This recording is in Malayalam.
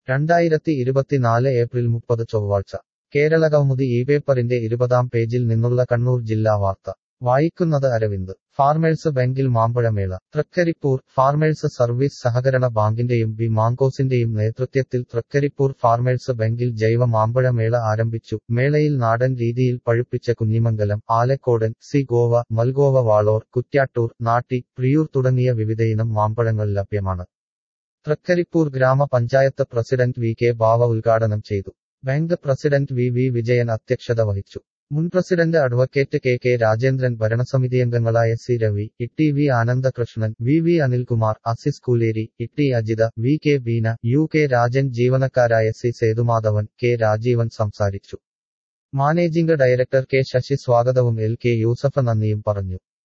രണ്ടായിരത്തി ഇരുപത്തിനാല് ഏപ്രിൽ മുപ്പത് ചൊവ്വാഴ്ച കേരളകൗമുദി ഈ പേപ്പറിന്റെ ഇരുപതാം പേജിൽ നിന്നുള്ള കണ്ണൂർ ജില്ലാ വാർത്ത വായിക്കുന്നത് അരവിന്ദ് ഫാർമേഴ്സ് ബാങ്കിൽ മാമ്പഴമേള തൃക്കരിപ്പൂർ ഫാർമേഴ്സ് സർവീസ് സഹകരണ ബാങ്കിന്റെയും ബി മാങ്കോസിന്റെയും നേതൃത്വത്തിൽ തൃക്കരിപ്പൂർ ഫാർമേഴ്സ് ബാങ്കിൽ ജൈവ മാമ്പഴമേള ആരംഭിച്ചു മേളയിൽ നാടൻ രീതിയിൽ പഴുപ്പിച്ച കുഞ്ഞിമംഗലം ആലക്കോടൻ സി ഗോവ മൽഗോവ വാളോർ കുറ്റ്യാട്ടൂർ നാട്ടി പ്രിയൂർ തുടങ്ങിയ വിവിധയിനം മാമ്പഴങ്ങൾ ലഭ്യമാണ് തൃക്കരിപ്പൂർ ഗ്രാമപഞ്ചായത്ത് പ്രസിഡന്റ് വി കെ ബാവ ഉദ്ഘാടനം ചെയ്തു bank president V V Vijayan അധ്യക്ഷത വഹിച്ചു മുൻ president advocate K K Rajendran ഭരണസമിതിയംഗങ്ങളായ C Ravi Itty V Anandakrishnan V V Anilkumar Aziz Kooleri Itty Ajitha V K Beena U K Rajan ജീവനക്കാരായ സി സേതുമാധവൻ കെ രാജീവൻ സംസാരിച്ചു മാനേജിംഗ് ഡയറക്ടർ കെ ശശി സ്വാഗതവും എൽ കെ യൂസഫ് നന്ദിയും പറഞ്ഞു